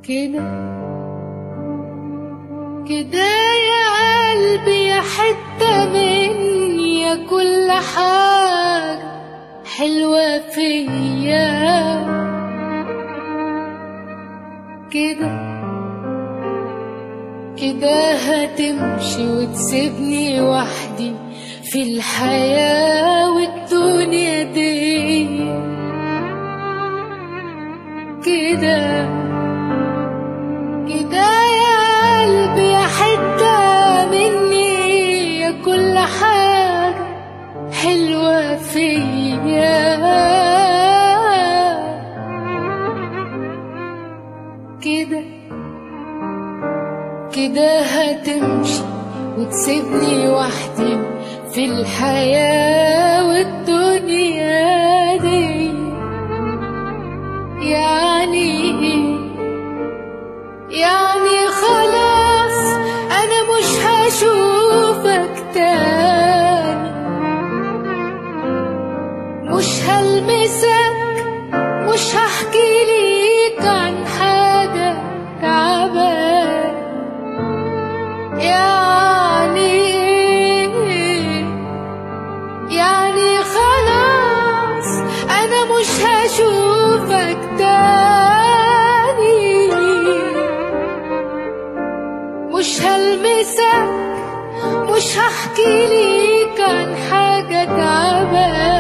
كده كده يا قلبي يا حتة مني يا كل حاجة حلوة فيا كده كده هتمشي وتسيبني وحدي في الحياة والدنيا دي كده كده يا قلبي يا حتة مني يا كل حاجة حلوة فيا كده كده هتمشي وتسيبني وحدي في الحياة والدنيا دي يعني ايه يعني خلاص انا مش هشوفك تاني مش هلمسك مش هحكي ليك عن حاجة تعبان يعني يعني خلاص انا مش هشوفك تاني مش هلمسك مش هحكي ليك عن حاجة تعبان